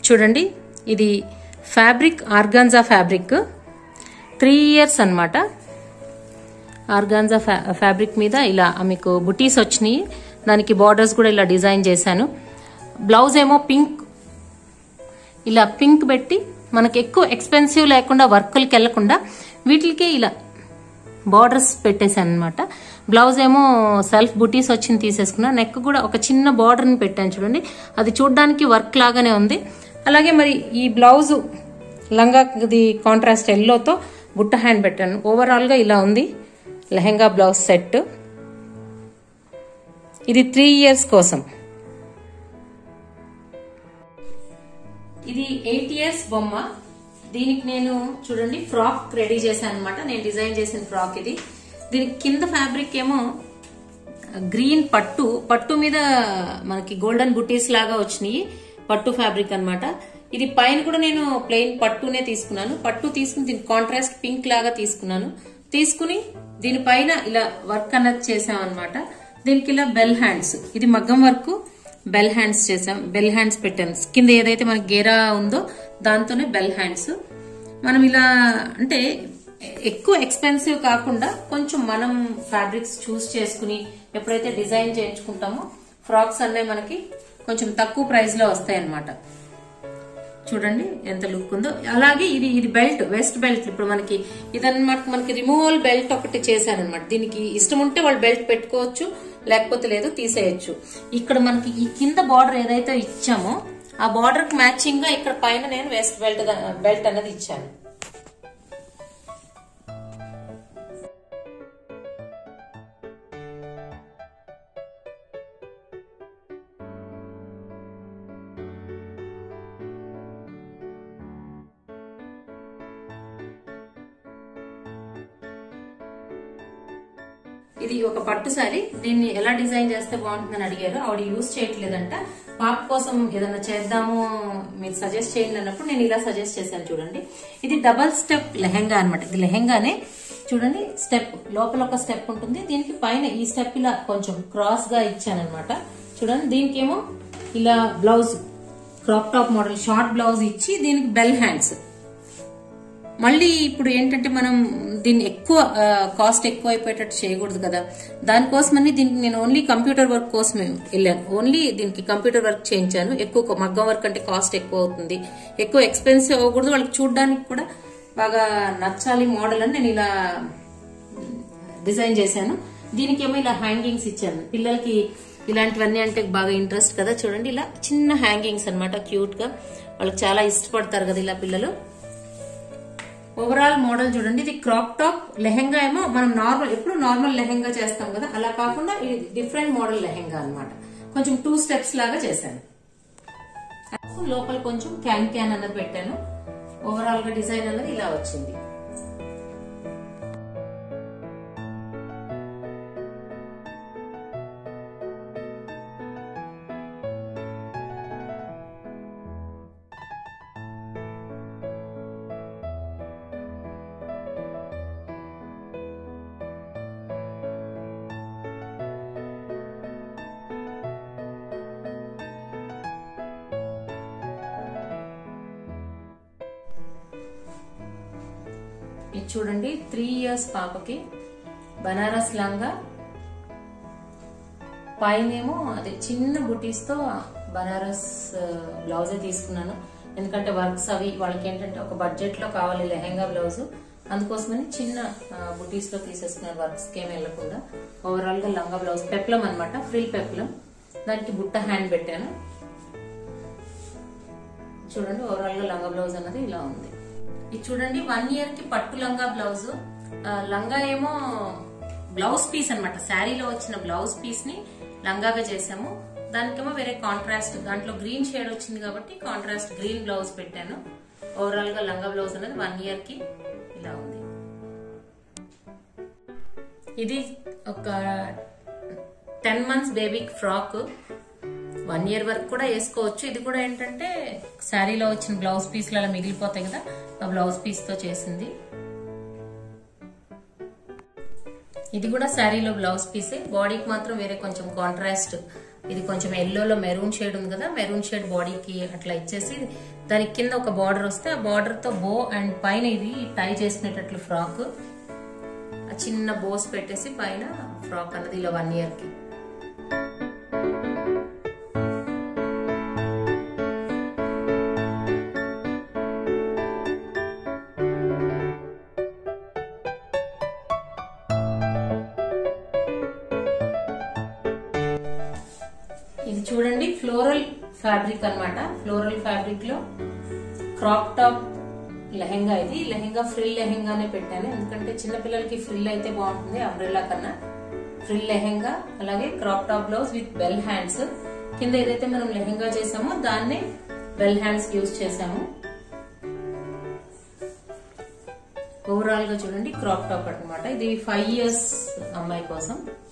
చూడండి ఇది fabric organza fabric three years అన్నమాట ఆర్గాన్జా ఫ్యా ఫ్యాబ్రిక్ మీద ఇలా మీకు బుటీస్ వచ్చినాయి దానికి బార్డర్స్ కూడా ఇలా డిజైన్ చేశాను బ్లౌజ్ ఏమో పింక్ ఇలా పింక్ పెట్టి మనకి ఎక్కువ ఎక్స్పెన్సివ్ లేకుండా వర్కులకి వెళ్లకుండా వీటికే ఇలా బార్డర్స్ పెట్టేశాను అనమాట బ్లౌజ్ ఏమో సెల్ఫ్ బుటీస్ వచ్చింది తీసేసుకున్నా నెక్ కూడా ఒక చిన్న బార్డర్ని పెట్టాను చూడండి అది చూడడానికి వర్క్ లాగానే ఉంది అలాగే మరి ఈ బ్లౌజ్ లంగాది కాంట్రాస్ట్ ఎల్లోతో బుట్ట హ్యాండ్ పెట్టాను ఓవరాల్గా ఇలా ఉంది లెహెంగా బ్లౌజ్ సెట్ ఇది త్రీ ఇయర్స్ కోసం ఇది ఎయిట్ ఇయర్స్ బొమ్మ దీనికి నేను చూడండి ఫ్రాక్ రెడీ చేశాను అనమాట నేను డిజైన్ చేసిన ఫ్రాక్ ఇది దీనికి కింద ఫ్యాబ్రిక్ ఏమో గ్రీన్ పట్టు పట్టు మీద మనకి గోల్డెన్ బుటీస్ లాగా వచ్చినాయి పట్టు ఫ్యాబ్రిక్ అన్నమాట ఇది పైన కూడా నేను ప్లెయిన్ పట్టునే తీసుకున్నాను పట్టు తీసుకుని దీనికి కాంట్రాస్ట్ పింక్ లాగా తీసుకున్నాను తీసుకుని దీనిపైన ఇలా వర్క్ అన్నది చేసాం అనమాట దీనికి ఇలా బెల్ హ్యాండ్స్ ఇది మగ్గం వర్క్ బెల్ హ్యాండ్స్ చేసాం బెల్ హ్యాండ్స్ పెట్టాను కింద ఏదైతే మనకి గేరా ఉందో దాంతోనే బెల్ హ్యాండ్స్ మనం ఇలా అంటే ఎక్కువ ఎక్స్పెన్సివ్ కాకుండా కొంచెం మనం ఫ్యాబ్రిక్స్ చూస్ చేసుకుని ఎప్పుడైతే డిజైన్ చేయించుకుంటామో ఫ్రాక్స్ అన్నీ మనకి కొంచెం తక్కువ ప్రైస్ లో వస్తాయి అన్నమాట చూడండి ఎంత లుక్ ఉందో అలాగే ఇది ఇది బెల్ట్ వెస్ట్ బెల్ట్ ఇప్పుడు మనకి ఇదన్నమాట మనకి రిమూవల్ బెల్ట్ ఒకటి చేశాను అనమాట దీనికి ఇష్టం ఉంటే వాళ్ళు బెల్ట్ పెట్టుకోవచ్చు లేకపోతే లేదు తీసేయచ్చు ఇక్కడ మనకి ఈ కింద బార్డర్ ఏదైతే ఇచ్చామో ఆ బార్డర్ కి మ్యాచింగ్ గా ఇక్కడ పైన నేను వెస్ట్ బెల్ట్ బెల్ట్ అనేది ఇచ్చాను ఇది ఒక పట్టు సారీ దీన్ని ఎలా డిజైన్ చేస్తే బాగుంటుందని అడిగారు ఆవిడ యూజ్ చేయట్లేదంట పాప కోసం ఏదైనా చేద్దాము మీరు సజెస్ట్ చేయండి అన్నప్పుడు నేను ఇలా సజెస్ట్ చేశాను చూడండి ఇది డబల్ స్టెప్ లెహెంగా అనమాట ఇది లెహెంగానే చూడండి స్టెప్ లోపల ఒక స్టెప్ ఉంటుంది దీనికి పైన ఈ స్టెప్ ఇలా కొంచెం క్రాస్ గా ఇచ్చాను అనమాట చూడండి దీనికేమో ఇలా blouse crop top model short blouse ఇచ్చి దీనికి బెల్ హ్యాండ్స్ మళ్ళీ ఇప్పుడు ఏంటంటే మనం దీన్ని ఎక్కువ కాస్ట్ ఎక్కువ అయిపోయేటట్టు చేయకూడదు కదా దానికోసమని దీనికి నేను ఓన్లీ కంప్యూటర్ వర్క్ కోసమే వెళ్ళాను ఓన్లీ దీనికి కంప్యూటర్ వర్క్ చేయించాను ఎక్కువ మగ్గం వర్క్ అంటే కాస్ట్ ఎక్కువ అవుతుంది ఎక్కువ ఎక్స్పెన్సివ్ అవ్వకూడదు వాళ్ళకి చూడడానికి కూడా బాగా నచ్చాలి మోడల్ అని నేను ఇలా డిజైన్ చేశాను దీనికేమో ఇలా హ్యాంగింగ్స్ ఇచ్చాను పిల్లలకి ఇలాంటివన్నీ అంటే బాగా ఇంట్రెస్ట్ కదా చూడండి ఇలా చిన్న హ్యాంగింగ్స్ అనమాట క్యూట్ గా వాళ్ళకి చాలా ఇష్టపడతారు కదా ఇలా పిల్లలు ఓవరాల్ మోడల్ చూడండి ఇది క్రాప్ టాప్ లెహెంగా ఏమో మనం నార్మల్ ఎప్పుడు నార్మల్ లెహెంగా చేస్తాం కదా అలా కాకుండా ఇది డిఫరెంట్ మోడల్ లెహెంగా అన్నమాట కొంచెం టూ స్టెప్స్ లాగా చేశాను లోపల కొంచెం క్యాన్ క్యాన్ అన్నది పెట్టాను ఓవరాల్ గా డిజైన్ అన్నది ఇలా వచ్చింది ఇది చూడండి త్రీ ఇయర్స్ పాపకి బనారస్ లంగా పైనేమో అది చిన్న బుటీస్ తో బనారస్ బ్లౌజ్ తీసుకున్నాను ఎందుకంటే వర్క్స్ అవి వాళ్ళకి ఏంటంటే ఒక బడ్జెట్ లో కావాలి లెహెంగా బ్లౌజ్ అందుకోసమని చిన్న బుటీస్ లో తీసేసుకున్నాను వర్క్స్ కి ఏమి వెళ్లకుండా ఓవరాల్ గా లంగా బ్లౌజ్ పెప్లం అనమాట ఫ్రిల్ పెప్లం దానికి బుట్ట హ్యాండ్ పెట్టాను చూడండి ఓవరాల్ గా లంగా బ్లౌజ్ అన్నది ఇలా ఉంది ఇది చూడండి వన్ ఇయర్ కి పట్టు లంగా బ్లౌజ్ లంగా ఏమో బ్లౌజ్ పీస్ అనమాట శారీలో వచ్చిన బ్లౌజ్ పీస్ ని లంగాగా చేసాము దానికేమో వేరే కాంట్రాస్ట్ దాంట్లో గ్రీన్ షేడ్ వచ్చింది కాబట్టి కాంట్రాస్ట్ గ్రీన్ బ్లౌజ్ పెట్టాను ఓవరాల్ గా లంగా బ్లౌజ్ అనేది వన్ ఇయర్ కి ఇలా ఉంది ఇది ఒక టెన్ మంత్స్ బేబీకి ఫ్రాక్ వన్ ఇయర్ వరకు కూడా వేసుకోవచ్చు ఇది కూడా ఏంటంటే శారీలో వచ్చిన బ్లౌజ్ పీస్లు అలా మిగిలిపోతాయి కదా ఆ బ్లౌజ్ పీస్ తో చేసింది ఇది కూడా శారీలో బ్లౌజ్ పీసే బాడీకి మాత్రం వేరే కొంచెం కాంట్రాస్ట్ ఇది కొంచెం ఎల్లోలో మెరూన్ షేడ్ ఉంది కదా మెరూన్ షేడ్ బాడీకి అట్లా ఇచ్చేసి దానికి కింద ఒక బార్డర్ వస్తే ఆ బార్డర్ తో బో అండ్ పైన ఇది టై చేసుకునేటట్లు ఫ్రాక్ ఆ చిన్న బోస్ పెట్టేసి పైన ఫ్రాక్ అన్నది ఇలా వన్ ఇయర్ కి ఇది చూడండి ఫ్లోరల్ ఫ్యాబ్రిక్ అన్నమాట ఫ్లోరల్ ఫ్యాబ్రిక్ లో క్రాప్ టాప్ లెహెంగా ఇది లెహెంగా ఫ్రిల్ లెహెంగానే పెట్టాను ఎందుకంటే చిన్న పిల్లలకి ఫ్రిల్ అయితే బాగుంటుంది అంబ్రెల్లా కన్నా ఫ్రిల్ లెహెంగా అలాగే crop top blouse with bell hands కింద ఏదైతే మనం లెహెంగా చేసామో దాన్నే బెల్ హ్యాండ్స్ యూజ్ చేసాము ఓవరాల్ గా చూడండి క్రాప్ టాప్ అన్నమాట ఇది ఫైవ్ ఇయర్స్ అమ్మాయి కోసం